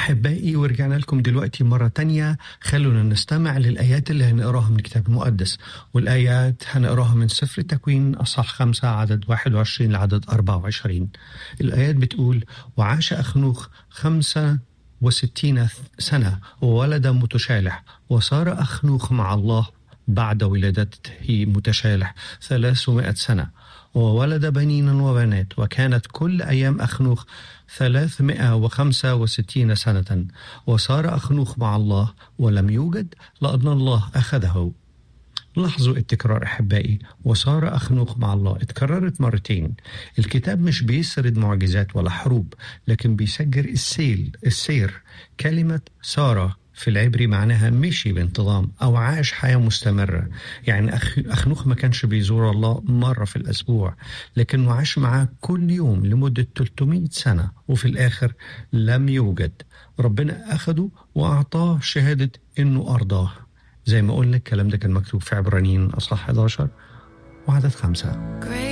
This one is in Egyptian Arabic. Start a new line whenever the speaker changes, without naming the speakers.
أحبائي ورجعنا لكم دلوقتي مرة تانية خلونا نستمع للآيات اللي هنقراها من الكتاب المقدس والآيات هنقراها من سفر التكوين أصح خمسة عدد 21 لعدد 24 الآيات بتقول وعاش أخنوخ خمسة وستين سنة وولد متشالح وصار أخنوخ مع الله بعد ولادته متشالح ثلاثمائة سنة وولد بنينا وبنات وكانت كل أيام أخنوخ ثلاثمائة وخمسة وستين سنة وصار أخنوخ مع الله ولم يوجد لأن الله أخذه لاحظوا التكرار أحبائي وصار أخنوخ مع الله اتكررت مرتين الكتاب مش بيسرد معجزات ولا حروب لكن بيسجل السيل السير كلمة سارة في العبري معناها مشي بانتظام أو عاش حياة مستمرة يعني أخ... أخنوخ ما كانش بيزور الله مرة في الأسبوع لكنه عاش معاه كل يوم لمدة 300 سنة وفي الآخر لم يوجد ربنا أخده وأعطاه شهادة إنه أرضاه زي ما قلنا الكلام ده كان مكتوب في عبرانيين أصحاح 11 وعدد خمسة